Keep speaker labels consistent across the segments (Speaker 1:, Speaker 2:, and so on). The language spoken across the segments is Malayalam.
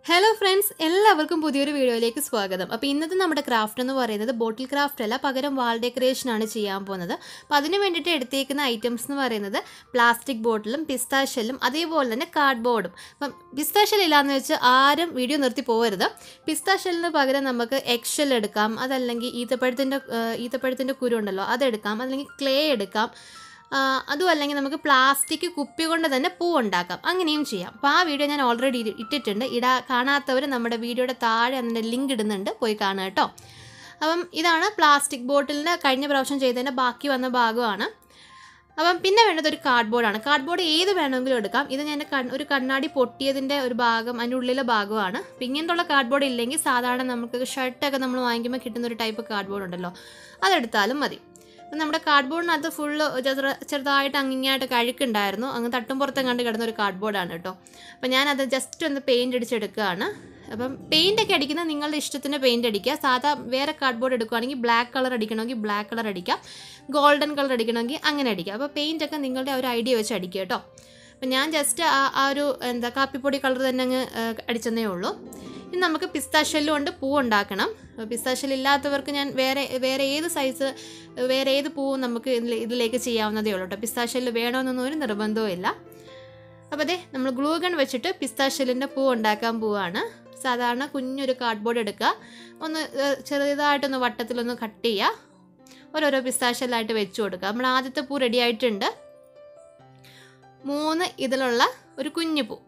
Speaker 1: ഹലോ ഫ്രണ്ട്സ് എല്ലാവർക്കും പുതിയൊരു വീഡിയോയിലേക്ക് സ്വാഗതം അപ്പോൾ ഇന്നത്തെ നമ്മുടെ ക്രാഫ്റ്റ് എന്ന് പറയുന്നത് ബോട്ടിൽ ക്രാഫ്റ്റ് അല്ല പകരം വാൾ ഡെക്കറേഷൻ ആണ് ചെയ്യാൻ പോകുന്നത് അപ്പോൾ അതിന് വേണ്ടിയിട്ട് എടുത്തേക്കുന്ന ഐറ്റംസ് എന്ന് പറയുന്നത് പ്ലാസ്റ്റിക് ബോട്ടിലും പിസ്താ ഷെല്ലും അതേപോലെ തന്നെ കാർഡ് ബോർഡും അപ്പം പിസ്താ ഷെൽ ഇല്ലാന്ന് വെച്ച് ആരും വീഡിയോ നിർത്തി പോകരുത് പിസ്താ ഷെല്ലിന് പകരം നമുക്ക് എഗ് ഷെൽ എടുക്കാം അതല്ലെങ്കിൽ ഈത്തപ്പഴത്തിൻ്റെ ഈത്തപ്പഴത്തിൻ്റെ കുരു ഉണ്ടല്ലോ അതെടുക്കാം അതല്ലെങ്കിൽ ക്ലേ എടുക്കാം ആ, അതും അല്ലെങ്കിൽ നമുക്ക് പ്ലാസ്റ്റിക് കുപ്പി കൊണ്ട് തന്നെ പൂ ഉണ്ടാക്കാം അങ്ങനെയും ചെയ്യാം അപ്പോൾ ആ വീഡിയോ ഞാൻ ഓൾറെഡി ഇട്ടിട്ടുണ്ട് ഇടാ കാണാത്തവർ നമ്മുടെ വീഡിയോയുടെ താഴെ അതിൻ്റെ ലിങ്ക് ഇടുന്നുണ്ട് പോയി കാണുക കേട്ടോ അപ്പം ഇതാണ് പ്ലാസ്റ്റിക് ബോട്ടിലിന് കഴിഞ്ഞ പ്രാവശ്യം ചെയ്തതിൻ്റെ ബാക്കി വന്ന ഭാഗമാണ് അപ്പം പിന്നെ വേണ്ടത് ഒരു കാർഡ്ബോർഡാണ് കാർഡ്ബോർഡ് ഏത് വേണമെങ്കിലും എടുക്കാം ഇത് ഞാൻ കൺ- ഒരു കണ്ണാടി പൊട്ടിയതിൻ്റെ ഒരു ഭാഗം അതിൻ്റെ ഉള്ളിലെ ഭാഗമാണ് അപ്പം ഇങ്ങനത്തുള്ള കാർഡ്ബോർഡ് ഇല്ലെങ്കിൽ സാധാരണ നമുക്ക് ഷർട്ടൊക്കെ നമ്മൾ വാങ്ങിക്കുമ്പോൾ കിട്ടുന്ന ഒരു ടൈപ്പ് കാർഡ്ബോർഡ് ഉണ്ടല്ലോ അതെടുത്താലും മതി അപ്പം നമ്മുടെ കാർഡ്ബോർഡിനകത്ത് ഫുള്ള് ചെറുതായിട്ട് അങ്ങിങ്ങായിട്ട് കഴുക്കുണ്ടായിരുന്നു അങ്ങ് തട്ടും പുറത്തും കണ്ട് കിടന്ന ഒരു കാർഡ്ബോർഡാണ് കേട്ടോ അപ്പം ഞാനത് ജസ്റ്റ് ഒന്ന് പെയിൻറ് അടിച്ചെടുക്കുകയാണ് അപ്പം പെയിൻ്റ് ഒക്കെ അടിക്കുന്നത് നിങ്ങളുടെ ഇഷ്ടത്തിന് പെയിൻറ് അടിക്കുക സാധാ വേറെ കാർഡ്ബോർഡ് എടുക്കുകയാണെങ്കിൽ ബ്ലാക്ക് കളർ അടിക്കണമെങ്കിൽ ബ്ലാക്ക് കളർ അടിക്കാം ഗോൾഡൻ കളർ അടിക്കണമെങ്കിൽ അങ്ങനെ അടിക്കാം അപ്പോൾ പെയിൻ്റ് ഒക്കെ നിങ്ങളുടെ ആ ഒരു ഐഡിയ വെച്ച് അടിക്കുക കേട്ടോ അപ്പം ഞാൻ ജസ്റ്റ് ആ ആ ഒരു എന്താ കാപ്പിപ്പൊടി കളർ തന്നെ അങ്ങ് ആ, അടിച്ചെന്നേ ഉള്ളൂ ഇനി നമുക്ക് പിസ്താഷെല്ലും കൊണ്ട് പൂ ഉണ്ടാക്കണം പിസ്താഷെൽ ഇല്ലാത്തവർക്ക് ഞാൻ വേറെ വേറെ ഏത് സൈസ് വേറെ ഏത് പൂവും നമുക്ക് ഇതിൽ ഇതിലേക്ക് ചെയ്യാവുന്നതേ ഉള്ളൂ കേട്ടോ പിസ്താഷെല്ല് വേണമെന്നൊന്നും ഒരു നിർബന്ധവും ഇല്ല അപ്പോൾ അതെ നമ്മൾ ഗ്ലൂ ഗൺ വെച്ചിട്ട് പിസ്താഷെല്ലിൻ്റെ പൂ ഉണ്ടാക്കാൻ പോവാണ് സാധാരണ കുഞ്ഞൊരു കാർഡ്ബോർഡ് എടുക്കുക ഒന്ന് ഏഹ്, ചെറുതായിട്ടൊന്ന് വട്ടത്തിലൊന്ന് കട്ട് ചെയ്യുക ഓരോരോ പിസ്താഷെല്ലായിട്ട് വെച്ച് കൊടുക്കുക നമ്മൾ ആദ്യത്തെ പൂ റെഡി ആയിട്ടുണ്ട് മൂന്ന് ഇതിലുള്ള ഒരു കുഞ്ഞു പൂ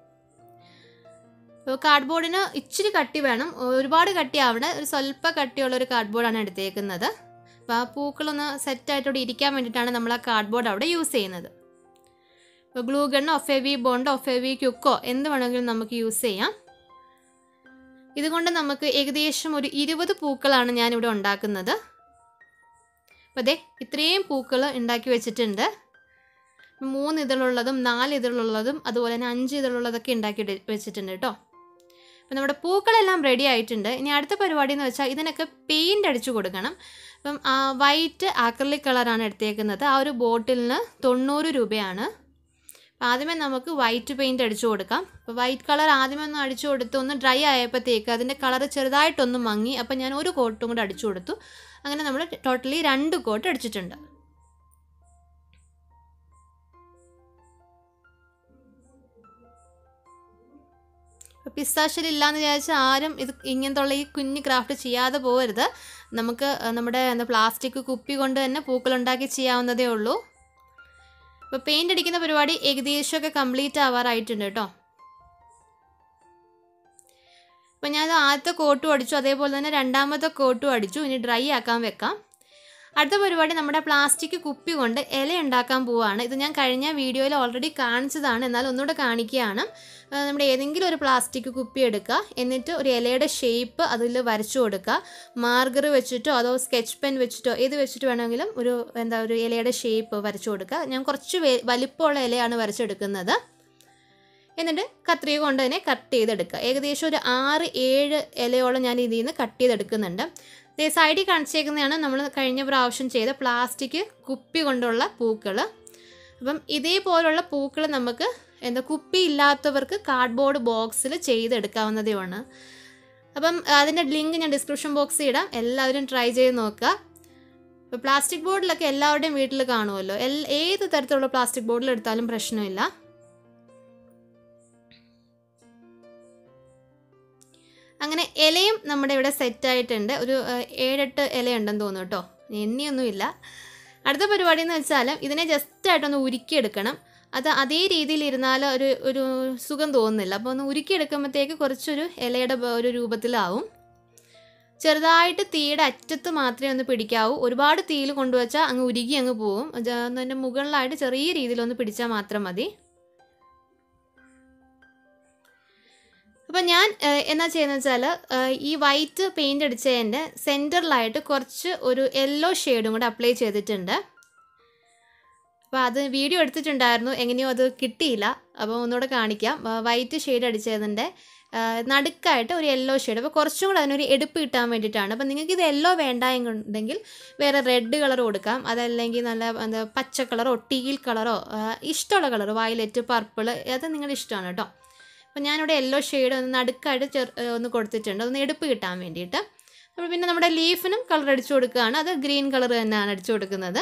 Speaker 1: കാർഡ്ബോർഡിന് ഇച്ചിരി കട്ടി വേണം ഒരുപാട് കട്ടി ആവണ ഒരു സ്വല്പ കട്ടിയുള്ള ഒരു കാർഡ്ബോർഡാണ് എടുത്തേക്കുന്നത് അപ്പോൾ ആ പൂക്കളൊന്ന് സെറ്റായിട്ട് അവിടെ ഇരിക്കാൻ വേണ്ടിയിട്ടാണ് നമ്മൾ ആ കാർഡ്ബോർഡ് അവിടെ യൂസ് ചെയ്യുന്നത് ഇപ്പോൾ ഗ്ലൂ ഗണ്ണോ ഫെവി ബോണ്ടോ ഫെവി ക്യുക്കോ എന്ത് വേണമെങ്കിലും നമുക്ക് യൂസ് ചെയ്യാം ഇതുകൊണ്ട് നമുക്ക് ഏകദേശം ഒരു ഇരുപത് പൂക്കളാണ് ഞാനിവിടെ ഉണ്ടാക്കുന്നത് അപ്പോൾ അതെ ഇത്രയും പൂക്കൾ ഉണ്ടാക്കി വെച്ചിട്ടുണ്ട് മൂന്ന് ഇതിലുള്ളതും നാല് ഇതിലുള്ളതും അതുപോലെ തന്നെ അഞ്ച് ഇതിലുള്ളതൊക്കെ ഉണ്ടാക്കി ഇട് വെച്ചിട്ടുണ്ട് കേട്ടോ അപ്പം നമ്മുടെ പൂക്കളെല്ലാം റെഡി ആയിട്ടുണ്ട് ഇനി അടുത്ത പരിപാടി എന്ന് വെച്ചാൽ ഇതിനൊക്കെ പെയിൻ്റ് അടിച്ചു കൊടുക്കണം അപ്പം വൈറ്റ് ആക്രലിക് കളറാണ് എടുത്തേക്കുന്നത് ആ ഒരു ബോട്ടിലിന് തൊണ്ണൂറ് രൂപയാണ് അപ്പം ആദ്യമേ നമുക്ക് വൈറ്റ് പെയിൻറ് അടിച്ചു കൊടുക്കാം അപ്പോൾ വൈറ്റ് കളർ ആദ്യമേ ഒന്ന് അടിച്ചു കൊടുത്ത് ഒന്ന് ഡ്രൈ ആയപ്പോഴത്തേക്ക് അതിൻ്റെ കളർ ചെറുതായിട്ടൊന്ന് മങ്ങി അപ്പം ഞാൻ ഒരു കോട്ടും കൂടെ അടിച്ചു കൊടുത്തു അങ്ങനെ നമ്മൾ ടോട്ടലി രണ്ട് കോട്ട് അടിച്ചിട്ടുണ്ട് പിസ്താഷ്യൽ ഇല്ലാന്ന് വിചാരിച്ചാൽ ആരും ഇത് ഇങ്ങനത്തുള്ള ഈ കുഞ്ഞ് ക്രാഫ്റ്റ് ചെയ്യാതെ പോകരുത് നമുക്ക് ആ, നമ്മുടെ എന്താ പ്ലാസ്റ്റിക് കുപ്പി കൊണ്ട് തന്നെ പൂക്കളുണ്ടാക്കി ചെയ്യാവുന്നതേ ഉള്ളൂ ഇപ്പോൾ പെയിൻ്റ് അടിക്കുന്ന പരിപാടി ഏകദേശമൊക്കെ കംപ്ലീറ്റ് ആവാറായിട്ടുണ്ട് കേട്ടോ അപ്പോൾ ഞാൻ ആദ്യത്തെ കോട്ടും അടിച്ചു അതേപോലെ തന്നെ രണ്ടാമത്തെ കോട്ടും അടിച്ചു ഇനി ഡ്രൈ ആക്കാൻ വെക്കാം അടുത്ത പരിപാടി നമ്മുടെ പ്ലാസ്റ്റിക് കുപ്പി കൊണ്ട് ഇല ഉണ്ടാക്കാൻ പോവുകയാണ് ഇത് ഞാൻ കഴിഞ്ഞ വീഡിയോയിൽ ഓൾറെഡി കാണിച്ചതാണ് എന്നാൽ ഒന്നുകൂടെ കാണിക്കുകയാണ് ആ, നമ്മുടെ ഏതെങ്കിലും ഒരു പ്ലാസ്റ്റിക് കുപ്പി എടുക്കുക എന്നിട്ട് ഒരു ഇലയുടെ ഷേപ്പ് അതിൽ വരച്ചു കൊടുക്കുക മാർഗർ വെച്ചിട്ടോ അതോ സ്കെച്ച് പെൻ വെച്ചിട്ടോ ഏത് വെച്ചിട്ട് വേണമെങ്കിലും ഒരു എന്താ ഒരു ഇലയുടെ ഷേപ്പ് വരച്ചു കൊടുക്കുക ഞാൻ കുറച്ച് വെ- വലിപ്പമുള്ള ഇലയാണ് വരച്ചെടുക്കുന്നത് എന്നിട്ട് കത്രിക കൊണ്ട് തന്നെ കട്ട് ചെയ്തെടുക്കുക ഏകദേശം ഒരു ആറ് ഏഴ് ഇലയോളം ഞാൻ ഇതിൽ നിന്ന് കട്ട് ചെയ്തെടുക്കുന്നുണ്ട് ദേ സൈഡിൽ കാണിച്ചേക്കുന്നതാണ് നമ്മൾ കഴിഞ്ഞ പ്രാവശ്യം ചെയ്ത പ്ലാസ്റ്റിക് കുപ്പി കൊണ്ടുള്ള പൂക്കൾ അപ്പം ഇതേപോലുള്ള പൂക്കൾ നമുക്ക് എന്താ കുപ്പി ഇല്ലാത്തവർക്ക് കാർഡ്ബോർഡ് ബോക്സിൽ ചെയ്തെടുക്കാവുന്നതേ ആണ് അപ്പം അതിൻ്റെ ലിങ്ക് ഞാൻ ഡിസ്ക്രിപ്ഷൻ ബോക്സിൽ ഇടാം എല്ലാവരും ട്രൈ ചെയ്ത് നോക്കുക ഇപ്പോൾ പ്ലാസ്റ്റിക് ബോർഡിലൊക്കെ എല്ലാവരുടെയും വീട്ടിൽ കാണുമല്ലോ എൽ ഏത് തരത്തിലുള്ള പ്ലാസ്റ്റിക് ബോർഡിൽ എടുത്താലും പ്രശ്നമില്ല അങ്ങനെ ഇലയും നമ്മുടെ ഇവിടെ സെറ്റ് ആയിട്ടുണ്ട് ഒരു ആ, ഏഴെട്ട് ഇലയുണ്ടെന്ന് തോന്നുന്നു കേട്ടോ എണ്ണിയൊന്നുമില്ല അടുത്ത പരിപാടി എന്ന് വെച്ചാൽ ഇതിനെ ജസ്റ്റ് ആയിട്ടൊന്ന് ഉരുക്കിയെടുക്കണം അത് അതേ രീതിയിൽ ഇരുന്നാൽ ഒരു ഒരു സുഖം തോന്നുന്നില്ല അപ്പോൾ ഒന്ന് ഉരുക്കിയെടുക്കുമ്പോഴത്തേക്ക് കുറച്ചൊരു ഇലയുടെ ബ- ഒരു രൂപത്തിലാവും ചെറുതായിട്ട് തീയുടെ അറ്റത്ത് മാത്രമേ ഒന്ന് പിടിക്കാവൂ ഒരുപാട് തീയിൽ കൊണ്ടുവച്ചാൽ അങ്ങ് ഉരുകി അങ്ങ് പോവും ജ- അതിൻ്റെ മുകളിലായിട്ട് ചെറിയ രീതിയിൽ ഒന്ന് പിടിച്ചാൽ മാത്രം മതി അപ്പം ഞാൻ ഏഹ്, എന്നാ ചെയ്യുന്നത് വെച്ചാൽ ഈ വൈറ്റ് പെയിൻ്റ് അടിച്ചതിൻ്റെ സെൻറ്ററിലായിട്ട് കുറച്ച് ഒരു യെല്ലോ ഷെയ്ഡും കൂടെ അപ്ലൈ ചെയ്തിട്ടുണ്ട് അപ്പോൾ അത് വീഡിയോ എടുത്തിട്ടുണ്ടായിരുന്നു എങ്ങനെയോ അത് കിട്ടിയില്ല അപ്പോൾ ഒന്നുകൂടെ കാണിക്കാം വൈറ്റ് ഷെയ്ഡ് അടിച്ചതിൻ്റെ നടുക്കായിട്ട് ഒരു യെല്ലോ ഷെയ്ഡ് അപ്പോൾ കുറച്ചും കൂടെ അതിനൊരു എടുപ്പ് കിട്ടാൻ വേണ്ടിയിട്ടാണ് അപ്പോൾ നിങ്ങൾക്ക് ഇത് യെല്ലോ വേണ്ട എന്നുണ്ടെങ്കിൽ വേറെ റെഡ് കളർ കൊടുക്കാം അതല്ലെങ്കിൽ നല്ല എന്താ പച്ച കളറോ ടീൽ കളറോ ഇഷ്ടമുള്ള കളർ വയലറ്റ് പർപ്പിൾ അത് നിങ്ങളുടെ ഇഷ്ടമാണ് കേട്ടോ അപ്പോൾ ഞാനിവിടെ യെല്ലോ ഷെയ്ഡ് ഒന്ന് നടുക്കായിട്ട് ചെറു ഒന്ന് കൊടുത്തിട്ടുണ്ട് ഒന്ന് എടുപ്പ് കിട്ടാൻ വേണ്ടിയിട്ട് അപ്പോൾ പിന്നെ നമ്മുടെ ലീഫിനും കളർ അടിച്ചു കൊടുക്കുകയാണ് അത് ഗ്രീൻ കളർ തന്നെയാണ് അടിച്ചു കൊടുക്കുന്നത്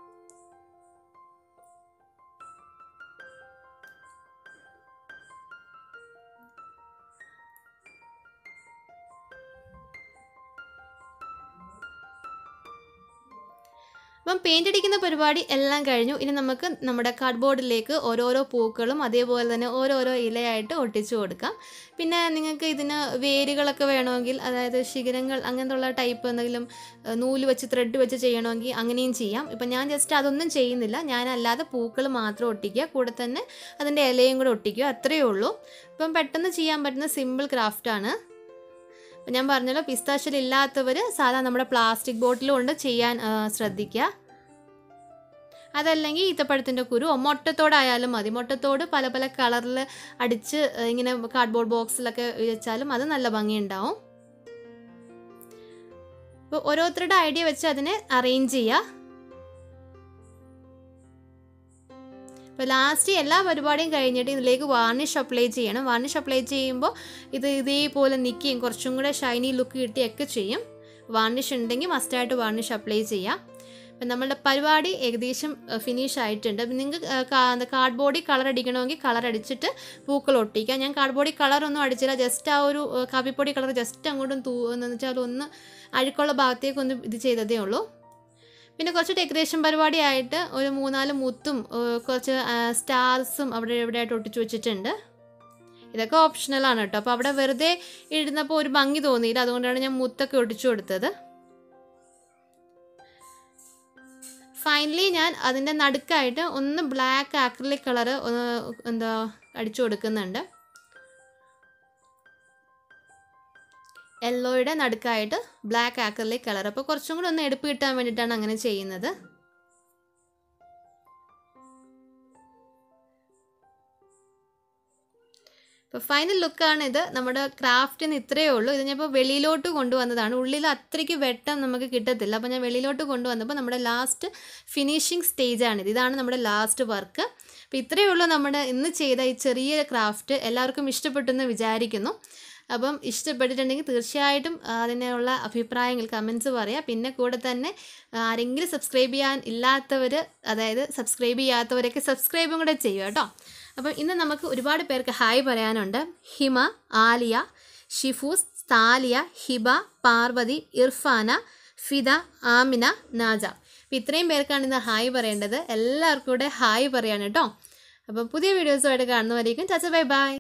Speaker 1: അപ്പം പെയിൻ്റ് അടിക്കുന്ന പരിപാടി എല്ലാം കഴിഞ്ഞു ഇനി നമുക്ക് നമ്മുടെ കാർഡ്ബോർഡിലേക്ക് ഓരോരോ പൂക്കളും അതേപോലെ തന്നെ ഓരോരോ ഇലയായിട്ട് ഒട്ടിച്ചു കൊടുക്കാം പിന്നെ നിങ്ങൾക്ക് ഇതിന് വേരുകളൊക്കെ വേണമെങ്കിൽ അതായത് ശിഖരങ്ങൾ അങ്ങനത്തുള്ള ടൈപ്പ് എന്തെങ്കിലും ഏഹ്, നൂല് വെച്ച് ത്രെഡ് വെച്ച് ചെയ്യണമെങ്കിൽ അങ്ങനെയും ചെയ്യാം ഇപ്പം ഞാൻ ജസ്റ്റ് അതൊന്നും ചെയ്യുന്നില്ല ഞാൻ അല്ലാതെ പൂക്കൾ മാത്രം ഒട്ടിക്കുക കൂടെ തന്നെ അതിൻ്റെ ഇലയും കൂടെ ഒട്ടിക്കുക അത്രയേ ഉള്ളൂ ഇപ്പം പെട്ടെന്ന് ചെയ്യാൻ പറ്റുന്ന സിമ്പിൾ ക്രാഫ്റ്റാണ് അപ്പം ഞാൻ പറഞ്ഞല്ലോ പിസ്താഷ്യൽ ഇല്ലാത്തവർ സാധാരണ നമ്മുടെ പ്ലാസ്റ്റിക് ബോട്ടിൽ കൊണ്ട് ചെയ്യാൻ ആ, ശ്രദ്ധിക്കുക അതല്ലെങ്കിൽ ഈത്തപ്പഴത്തിൻ്റെ കുരു മൊട്ടത്തോടായാലും മതി മൊട്ടത്തോട് പല പല കളറിൽ അടിച്ച് ആ, ഇങ്ങനെ കാർഡ്ബോർഡ് ബോക്സിലൊക്കെ വെച്ചാലും അത് നല്ല ഭംഗിയുണ്ടാവും അപ്പോൾ ഓരോരുത്തരുടെ ഐഡിയ വെച്ച് അതിനെ അറേഞ്ച് ചെയ്യുക അപ്പോൾ ലാസ്റ്റ് എല്ലാ പരിപാടിയും കഴിഞ്ഞിട്ട് ഇതിലേക്ക് വാർണിഷ് അപ്ലൈ ചെയ്യണം വാർണിഷ് അപ്ലൈ ചെയ്യുമ്പോൾ ഇത് ഇതേപോലെ നിൽക്കുകയും കുറച്ചും കൂടെ ഷൈനി ലുക്ക് കിട്ടുകയൊക്കെ ചെയ്യും വാർണിഷ് ഉണ്ടെങ്കിൽ മസ്റ്റായിട്ട് വാർണിഷ് അപ്ലൈ ചെയ്യാം അപ്പം നമ്മളുടെ പരിപാടി ഏകദേശം ഫിനിഷ് ആയിട്ടുണ്ട് അപ്പം നിങ്ങൾക്ക് കാർഡ് ബോർഡിൽ കളർ അടിക്കണമെങ്കിൽ കളർ അടിച്ചിട്ട് പൂക്കൾ ഒട്ടിക്കാം ഞാൻ കാർഡ് ബോർഡിൽ കളറൊന്നും അടിച്ചില്ല ജസ്റ്റ് ആ ഒരു ഏഹ്, കാപ്പിപ്പൊടി കളർ ജസ്റ്റ് അങ്ങോട്ടും തൂ എന്ന് വെച്ചാൽ ഒന്ന് അഴുക്കുള്ള ഭാഗത്തേക്കൊന്ന് ഇത് ചെയ്തതേ ഉള്ളൂ പിന്നെ കുറച്ച് ഡെക്കറേഷൻ പരിപാടിയായിട്ട് ഒരു മൂന്നാല് മുത്തും ഏഹ്, കുറച്ച് സ്റ്റാർസും അവിടെ ഇവിടെ ആയിട്ട് ഒട്ടിച്ചു വെച്ചിട്ടുണ്ട് ഇതൊക്കെ ഓപ്ഷണലാണ് കേട്ടോ അപ്പോൾ അവിടെ വെറുതെ ഇടുന്നപ്പോൾ ഒരു ഭംഗി തോന്നിയില്ല അതുകൊണ്ടാണ് ഞാൻ മുത്തൊക്കെ ഒട്ടിച്ചു കൊടുത്തത് ഫൈനലി ഞാൻ അതിൻ്റെ നടുക്കായിട്ട് ഒന്ന് ബ്ലാക്ക് ആക്രിലിക് കളറ് എന്താ അടിച്ചു കൊടുക്കുന്നുണ്ട് യെല്ലോയുടെ നടുക്കായിട്ട് ബ്ലാക്ക് ആക്രിലിക് കളർ അപ്പോൾ കുറച്ചും കൂടെ ഒന്ന് എടുപ്പ് കിട്ടാൻ വേണ്ടിയിട്ടാണ് അങ്ങനെ ചെയ്യുന്നത് ഇപ്പോൾ ഫൈനൽ ലുക്കാണ് ഇത് നമ്മുടെ ക്രാഫ്റ്റിന് ഇത്രയേ ഉള്ളൂ ഇത് ഞാനിപ്പോൾ വെളിയിലോട്ട് കൊണ്ടുവന്നതാണ് ഉള്ളിൽ അത്രയ്ക്ക് വെട്ടം നമുക്ക് കിട്ടത്തില്ല അപ്പോൾ ഞാൻ വെളിയിലോട്ട് കൊണ്ടുവന്നപ്പോൾ നമ്മുടെ ലാസ്റ്റ് ഫിനിഷിംഗ് സ്റ്റേജാണിത് ഇതാണ് നമ്മുടെ ലാസ്റ്റ് വർക്ക് അപ്പോൾ ഇത്രയേ ഉള്ളൂ നമ്മുടെ ഇന്ന് ചെയ്ത ഈ ചെറിയ ക്രാഫ്റ്റ് എല്ലാവർക്കും ഇഷ്ടപ്പെട്ടെന്ന് വിചാരിക്കുന്നു അപ്പം ഇഷ്ടപ്പെട്ടിട്ടുണ്ടെങ്കിൽ തീർച്ചയായിട്ടും ആ, അതിനുള്ള അഭിപ്രായങ്ങൾ കമൻസ് പറയാം പിന്നെ കൂടെ തന്നെ ആ, ആരെങ്കിലും സബ്സ്ക്രൈബ് ചെയ്യാൻ ഇല്ലാത്തവർ അതായത് സബ്സ്ക്രൈബ് ചെയ്യാത്തവരൊക്കെ സബ്സ്ക്രൈബും കൂടെ ചെയ്യുക കേട്ടോ അപ്പം ഇന്ന് നമുക്ക് ഒരുപാട് പേർക്ക് ഹായ് പറയാനുണ്ട് ഹിമ ആലിയ ഷിഫൂസ് താലിയ ഹിബ പാർവതി ഇർഫാന ഫിദ ആമിന നാജ അപ്പം ഇത്രയും പേർക്കാണ് ഇന്ന് ഹായ് പറയേണ്ടത് എല്ലാവർക്കും കൂടെ ഹായ് പറയാണ് കേട്ടോ അപ്പം പുതിയ വീഡിയോസുമായിട്ട് കാണുന്നവരേക്കും ചച്ച ബൈ ബൈ